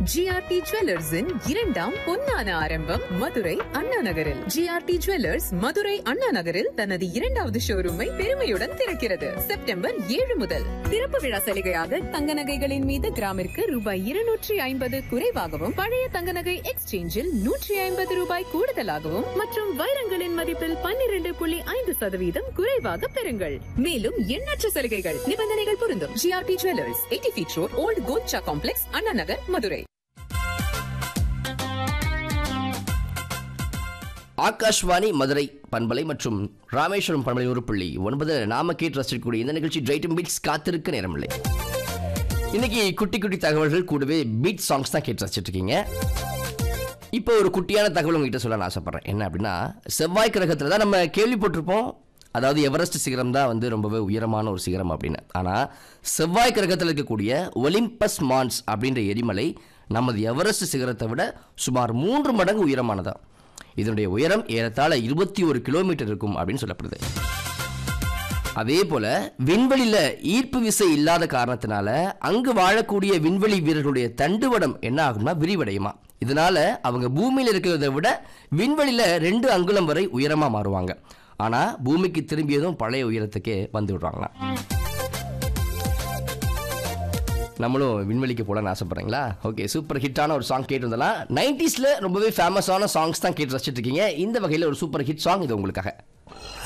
GRT ஜுவல்லர்ஸின் இரண்டாம் பொன்னான ஆரம்பம் மதுரை அண்ணா நகரில் ஜிஆர்டி ஜுவல்லர்ஸ் மதுரை அண்ணா நகரில் தனது இரண்டாவது ஷோரூமை பெருமையுடன் திறக்கிறது செப்டம்பர் ஏழு முதல் திறப்பு விழா சலுகையாக தங்க நகைகளின் மீது கிராமிற்கு ரூபாய் இருநூற்றி ஐம்பது குறைவாகவும் பழைய தங்க நகை எக்ஸ்சேஞ்சில் நூற்றி ஐம்பது ரூபாய் கூடுதலாகவும் மற்றும் வைரங்களின் மதிப்பில் பன்னிரண்டு புள்ளி ஐந்து சதவீதம் குறைவாக பெறுங்கள் மேலும் எண்ணற்ற சலுகைகள் நிபந்தனைகள் பொருந்தும் GRT jewellers eighty feet road old கோச்சா காம்ப்ளெக்ஸ் அண்ணா நகர் மதுரை ஆகாஷ்வாணி மதுரை பண்பலை மற்றும் ராமேஸ்வரம் பண்பலை ஒரு புள்ளி ஒன்பது நாம கேட்டு ரசிக்கக்கூடிய இந்த நிகழ்ச்சி ட்ரைட்டும் பீட்ஸ் காத்திருக்க நேரமில்லை இன்னைக்கு குட்டி குட்டி தகவல்கள் கூடவே பீட் சாங்ஸ் தான் கேட்டு ரசிச்சிட்டு இருக்கீங்க இப்போ ஒரு குட்டியான தகவல் உங்ககிட்ட சொல்ல நான் ஆசைப்படுறேன் என்ன அப்படின்னா செவ்வாய் கிரகத்தில் தான் நம்ம கேள்விப்பட்டிருப்போம் அதாவது எவரெஸ்ட் சிகரம் தான் வந்து ரொம்பவே உயரமான ஒரு சிகரம் அப்படின்னு ஆனால் செவ்வாய் கிரகத்தில் இருக்கக்கூடிய ஒலிம்பஸ் மான்ஸ் அப்படின்ற எரிமலை நமது எவரெஸ்ட் சிகரத்தை விட சுமார் மூன்று மடங்கு உயரமானதா இதனுடைய உயரம் ஏறத்தாழ இருபத்தி ஒரு கிலோமீட்டர் இருக்கும் அப்படின்னு சொல்லப்படுது அதே போல விண்வெளியில ஈர்ப்பு விசை இல்லாத காரணத்தினால அங்கு வாழக்கூடிய விண்வெளி வீரர்களுடைய தண்டுவடம் என்ன ஆகும்னா விரிவடையுமா இதனால அவங்க பூமியில இருக்கிறத விட விண்வெளியில ரெண்டு அங்குலம் வரை உயரமா மாறுவாங்க ஆனா பூமிக்கு திரும்பியதும் பழைய உயரத்துக்கே வந்து விடுறாங்களாம் நம்மளும் விண்வெளிக்கு போகலான்னு ஆசைப்படுறீங்களா ஓகே சூப்பர் ஹிட்டான ஒரு சாங் கேட்டு வந்தலாம் நைன்டிஸில் ரொம்பவே ஃபேமஸான சாங்ஸ் தான் கேட்டு ரசிச்சிட்டு இருக்கீங்க இந்த வகையில் ஒரு சூப்பர் ஹிட் சாங் இது உங்களுக்காக